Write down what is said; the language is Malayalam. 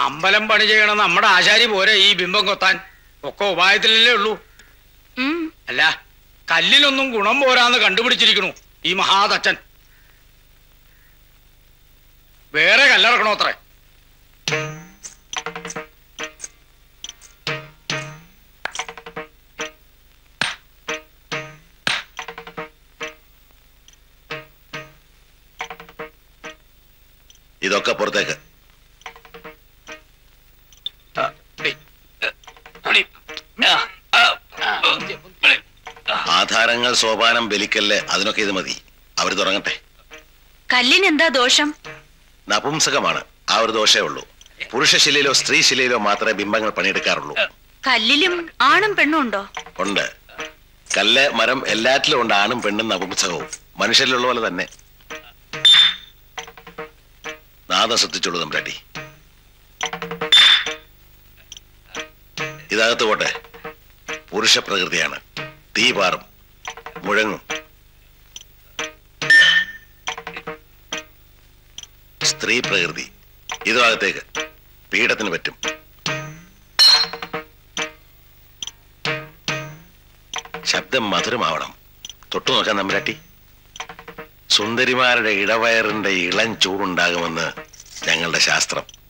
അമ്പലം പണി ചെയ്യണം നമ്മുടെ ആശാരി പോരെ ഈ ബിംബം കൊത്താൻ ഒക്കെ ഉപായത്തിലല്ലേ ഉള്ളൂ ഉം. അല്ല കല്ലിനൊന്നും ഗുണം പോരാന്ന് കണ്ടുപിടിച്ചിരിക്കണു ഈ മഹാതച്ചൻ വേറെ കല്ലിറക്കണോ അത്രേ ഇതൊക്കെ പുറത്തേക്ക് ആധാരങ്ങൾ സോപാനം ബലിക്കല്ല് അതിനൊക്കെ ഇത് മതി അവർ തുടങ്ങട്ടെ കല്ലിനെന്താ ദോഷം നപുംസകമാണ് ആ ഒരു ദോഷേ ഉള്ളൂ പുരുഷശിലയിലോ സ്ത്രീശിലയിലോ മാത്രമേ ബിംബങ്ങൾ പണിയെടുക്കാറുള്ളൂ കല്ലിലും ആണും പെണ്ണും ഉണ്ടോ ഉണ്ട് കല്ല് മരം എല്ലാറ്റിലും ഉണ്ട് ആണും പെണ്ണും നപുംസകവും മനുഷ്യരിലുള്ള പോലെ തന്നെ നാദം ശ്രദ്ധിച്ചോളൂ തമ്പ്രാട്ടി ഇതകത്ത് പോട്ടെ പുരുഷ പ്രകൃതിയാണ് തീ പാറും മുഴങ്ങും സ്ത്രീ പ്രകൃതി ഇതും അകത്തേക്ക് പീഠത്തിന് പറ്റും ശബ്ദം മധുരമാവണം തൊട്ടു നോക്കാൻ നമ്പരാട്ടി സുന്ദരിമാരുടെ ഇടവയറിന്റെ ഇളം ചൂടുണ്ടാകുമെന്ന് ഞങ്ങളുടെ ശാസ്ത്രം